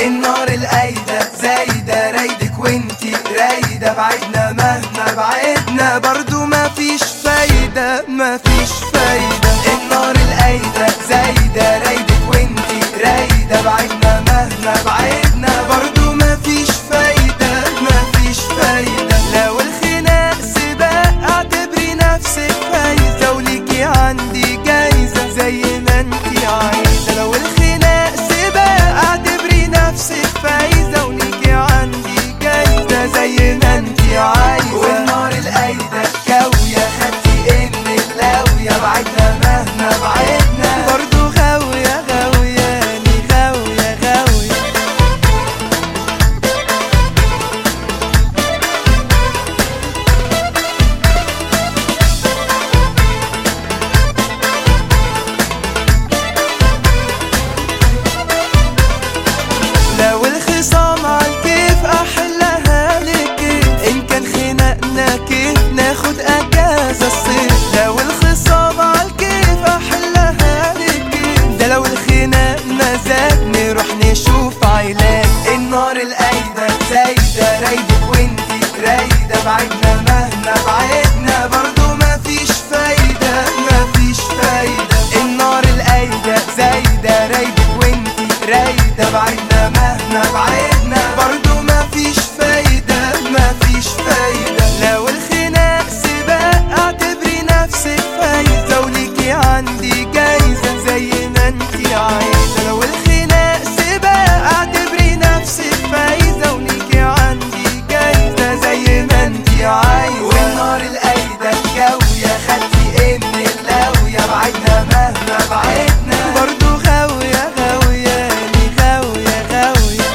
النار القايدة زايدة رايدك وانتي رايدة بعدنا مهما بعدنا برضو مفيش فايدة مفيش فايدة النار القايدة زايدة رايدك وانتي رايدة بعدنا مهما بعدنا برضو مفيش فايدة مفيش فايدة لو الخناق سباق اعتبري نفسك فايزة وليكي عندي جايزة زي ما انتي عايزة لو الخناق سباق اعتبري نفسك فايزة وليكي عندي جايزة زي ما انتي عايزة والنار القايدة كاوية خدتي ان اللاوية بعدنا مهما بعدنا برضو غاوية غاوياني غاوية غاوية لو الخصام عالكيف احلها لك ان كان خناقنا كيف ناخد اجازة الصيف لو الخصام عالكيف احلها لك ده لو الخناق مزاج نروح نشوف علاج النار القايدة زايدة رايدك وانتي رايدة بعدنا مهما بعدنا برضو مفيش فايدة مفيش فايدة النار القايدة زايدة رايدك وانتي رايدة بعدنا مهما بعدنا برضو مفيش فايدة مفيش فايدة لو الخناق سباق اعتبري نفسك فايزة وليكي عندي جايزة زي ما انتي عايزة لو الخناق سباق اعتبري نفسك فايزة وليكي عندي جايزة زي ما انتي عايزة والنار القايدة الجاوية خدتي ان اللاوية بعدنا مهما بعدنا برضو غاوية غاوياني غاوية غاوية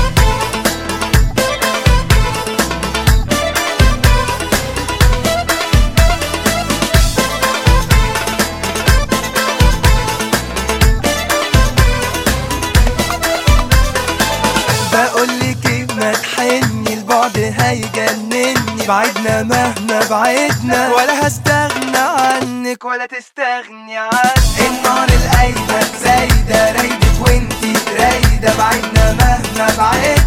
بقولك إيه ما تحني البعد هيجنني بعدنا مهما بعدنا ولا هستغنى عنك ولا تستغني عني النار القايدة زايدة رايدك وانتي رايدة بعدنا مهما بعدنا